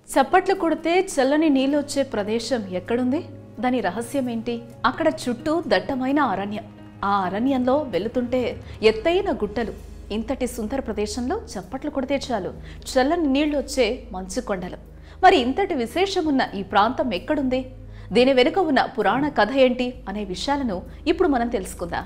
చప్పట్లు కొడితే చల్లని నీళ్ళు వచ్చే ప్రదేశం ఎక్కడుంది దాని రహస్యం ఏంటి అక్కడ చుట్టూ దట్టమైన అరణ్యం ఆ అరణ్యంలో వెళుతుంటే ఎత్తైన గుట్టలు ఇంతటి సుందర ప్రదేశంలో చప్పట్లు కొడితే చాలు చల్లని నీళ్లు వచ్చే మంచు కొండలు మరి ఇంతటి విశేషమున్న ఈ ప్రాంతం ఎక్కడుంది దీని వెనుక ఉన్న పురాణ కథ ఏంటి అనే విషయాలను ఇప్పుడు మనం తెలుసుకుందాం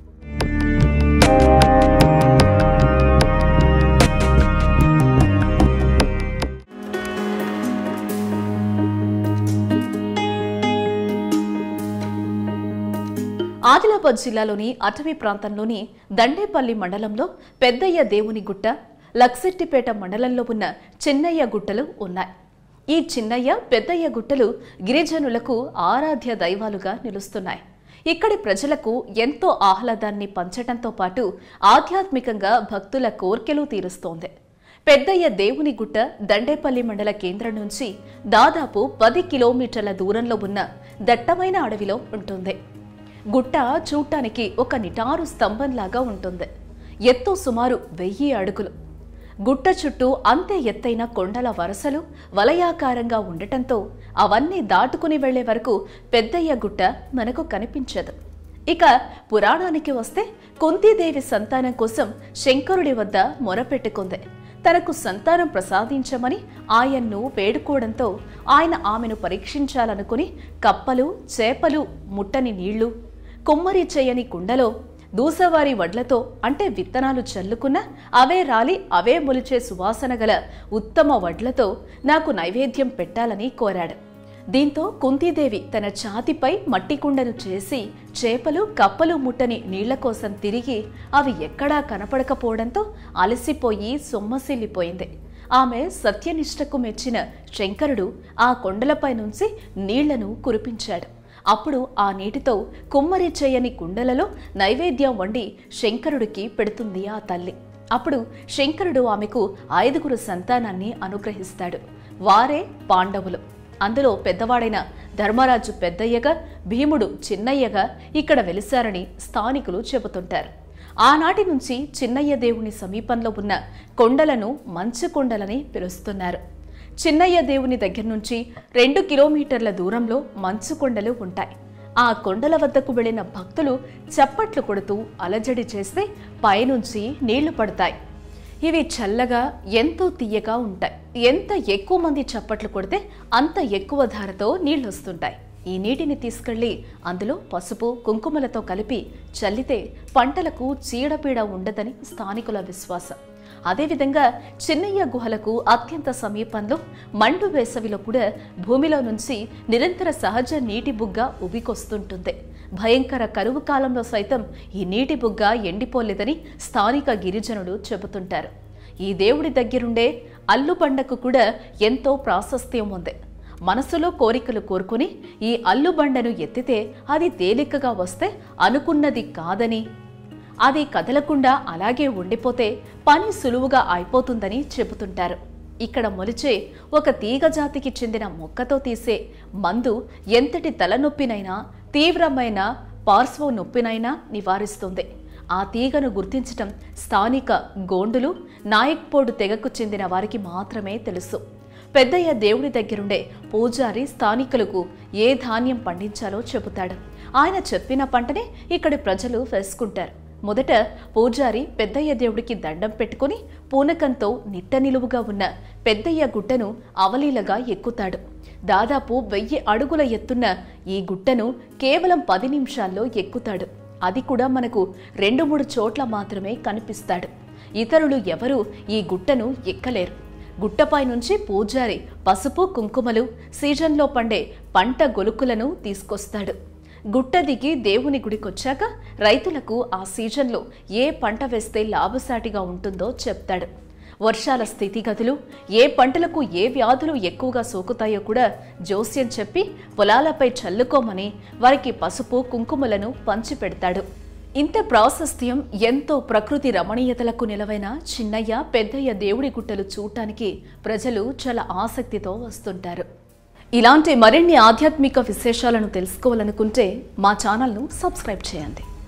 ఆదిలాబాద్ జిల్లాలోని అటవీ ప్రాంతంలోని దండేపల్లి మండలంలో పెద్దయ్య దేవుని గుట్ట లక్సెట్టిపేట మండలంలో ఉన్న చిన్నయ్య గుట్టలు ఉన్నాయి ఈ చిన్నయ్య పెద్దయ్య గుట్టలు గిరిజనులకు ఆరాధ్య దైవాలుగా నిలుస్తున్నాయి ఇక్కడి ప్రజలకు ఎంతో ఆహ్లాదాన్ని పంచడంతో పాటు ఆధ్యాత్మికంగా భక్తుల కోర్కెలు తీరుస్తోంది పెద్దయ్య దేవుని గుట్ట దండేపల్లి మండల కేంద్రం నుంచి దాదాపు పది కిలోమీటర్ల దూరంలో ఉన్న దట్టమైన అడవిలో ఉంటుంది గుట్ట చూడటానికి ఒక నిటారు స్తంభంలాగా ఉంటుంది ఎత్తు సుమారు వెయ్యి అడుగులు గుట్ట చుట్టూ అంతే ఎత్తైన కొండల వరుసలు వలయాకారంగా ఉండటంతో అవన్నీ దాటుకుని వెళ్లే వరకు పెద్దయ్య గుట్ట మనకు కనిపించదు ఇక పురాణానికి వస్తే కుంతీదేవి సంతానం కోసం శంకరుడి వద్ద మొరపెట్టుకుంది తనకు సంతానం ప్రసాదించమని ఆయన్ను వేడుకోవడంతో ఆయన ఆమెను పరీక్షించాలనుకుని కప్పలు చేపలు ముట్టని నీళ్లు కుమ్మరి చేయని కుండలో దూసవారి వడ్లతో అంటే విత్తనాలు చల్లుకున్న అవే రాలి అవే మొలిచే సువాసన గల ఉత్తమ వడ్లతో నాకు నైవేద్యం పెట్టాలని కోరాడు దీంతో కుంతీదేవి తన ఛాతిపై మట్టి కుండను చేసి చేపలు కప్పలు ముట్టని నీళ్ల కోసం తిరిగి అవి ఎక్కడా కనపడకపోవడంతో అలసిపోయి సొమ్మసిల్లిపోయింది ఆమె సత్యనిష్టకు మెచ్చిన శంకరుడు ఆ కొండలపై నుంచి నీళ్లను కురిపించాడు అప్పుడు ఆ నీటితో కుమ్మరి చేయని కుండలలో నైవేద్యం వండి శంకరుడికి పెడుతుంది ఆ తల్లి అప్పుడు శంకరుడు ఆమెకు ఐదుగురు సంతానాన్ని అనుగ్రహిస్తాడు వారే పాండవులు అందులో పెద్దవాడైన ధర్మరాజు పెద్దయ్యగా భీముడు చిన్నయ్యగా ఇక్కడ వెలిశారని స్థానికులు చెబుతుంటారు ఆనాటి నుంచి చిన్నయ్య దేవుని సమీపంలో ఉన్న కొండలను మంచు కొండలని పిలుస్తున్నారు చిన్నయ్య దేవుని దగ్గర నుంచి రెండు కిలోమీటర్ల దూరంలో మంచు కొండలు ఉంటాయి ఆ కొండల వద్దకు వెళ్లిన భక్తులు చప్పట్లు కొడుతూ అలజడి చేస్తే పైనుంచి నీళ్లు పడతాయి ఇవి చల్లగా ఎంతో తీయగా ఉంటాయి ఎంత ఎక్కువ మంది చప్పట్లు కొడితే అంత ఎక్కువ ధారతో నీళ్లు వస్తుంటాయి ఈ నీటిని తీసుకెళ్లి అందులో పసుపు కుంకుమలతో కలిపి చల్లితే పంటలకు చీడపీడ ఉండదని స్థానికుల విశ్వాసం అదేవిధంగా చిన్నయ్య గుహలకు అత్యంత సమీపంలో మండు వేసవిలో కూడా భూమిలో నుంచి నిరంతర సహజ నీటి బుగ్గ ఉబికొస్తుంటుంది భయంకర కరువు కాలంలో సైతం ఈ నీటి బుగ్గ ఎండిపోలేదని స్థానిక గిరిజనులు చెబుతుంటారు ఈ దేవుడి దగ్గరుండే అల్లుబండకు కూడా ఎంతో ప్రాశస్త్యం ఉంది మనసులో కోరికలు కోరుకుని ఈ అల్లుబండను ఎత్తితే అది తేలికగా వస్తే అనుకున్నది కాదని అది కదలకుండా అలాగే ఉండిపోతే పని సులువుగా అయిపోతుందని చెబుతుంటారు ఇక్కడ మొలిచే ఒక తీగ జాతికి చెందిన మొక్కతో తీసే మందు ఎంతటి తలనొప్పినైనా తీవ్రమైన పార్శ్వ నొప్పినైనా నివారిస్తుంది ఆ తీగను గుర్తించటం స్థానిక గోండులు నాయక్పోడు తెగకు చెందిన వారికి మాత్రమే తెలుసు పెద్దయ్య దేవుడి దగ్గరుండే పూజారి స్థానికులకు ఏ ధాన్యం పండించాలో చెబుతాడు ఆయన చెప్పిన పంటనే ఇక్కడి ప్రజలు వేసుకుంటారు మొదట పూజారి పెద్దయ్య దేవుడికి దండం పెట్టుకుని పూనకంతో నిట్ట నిలువుగా ఉన్న పెద్దయ్య గుట్టను అవలీలగా ఎక్కుతాడు దాదాపు వెయ్యి అడుగుల ఎత్తున్న ఈ గుట్టను కేవలం పది నిమిషాల్లో ఎక్కుతాడు అది కూడా మనకు రెండు మూడు చోట్ల మాత్రమే కనిపిస్తాడు ఇతరులు ఎవరూ ఈ గుట్టను ఎక్కలేరు గుట్టపై నుంచి పూజారి పసుపు కుంకుమలు సీజన్లో పండే పంట గొలుకులను తీసుకొస్తాడు గుట్ట దిగి దేవుని గుడికొచ్చాక రైతులకు ఆ సీజన్లో ఏ పంట వేస్తే లాభసాటిగా ఉంటుందో చెప్తాడు వర్షాల స్థితిగతులు ఏ పంటలకు ఏ వ్యాధులు ఎక్కువగా సోకుతాయో కూడా జోస్యం చెప్పి పొలాలపై చల్లుకోమని వారికి పసుపు కుంకుమలను పంచిపెడతాడు ఇంత ప్రాశస్త్యం ఎంతో ప్రకృతి రమణీయతలకు నిలవైన చిన్నయ్య పెద్దయ్య దేవుడి గుట్టలు చూడటానికి ప్రజలు చాలా ఆసక్తితో వస్తుంటారు ఇలాంటి మరిన్ని ఆధ్యాత్మిక విశేషాలను తెలుసుకోవాలనుకుంటే మా ఛానల్ను సబ్స్క్రైబ్ చేయండి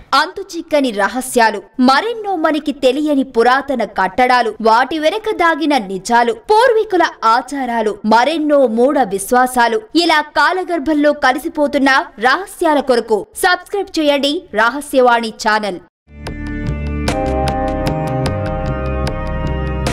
అంతుచిక్కని రహస్యాలు మరెన్నో మనకి తెలియని పురాతన కట్టడాలు వాటి వెనక దాగిన నిజాలు పూర్వీకుల ఆచారాలు మరెన్నో మూఢ విశ్వాసాలు ఇలా కాలగర్భంలో కలిసిపోతున్న రహస్యాల కొరకు సబ్స్క్రైబ్ చేయండి రహస్యవాణి ఛానల్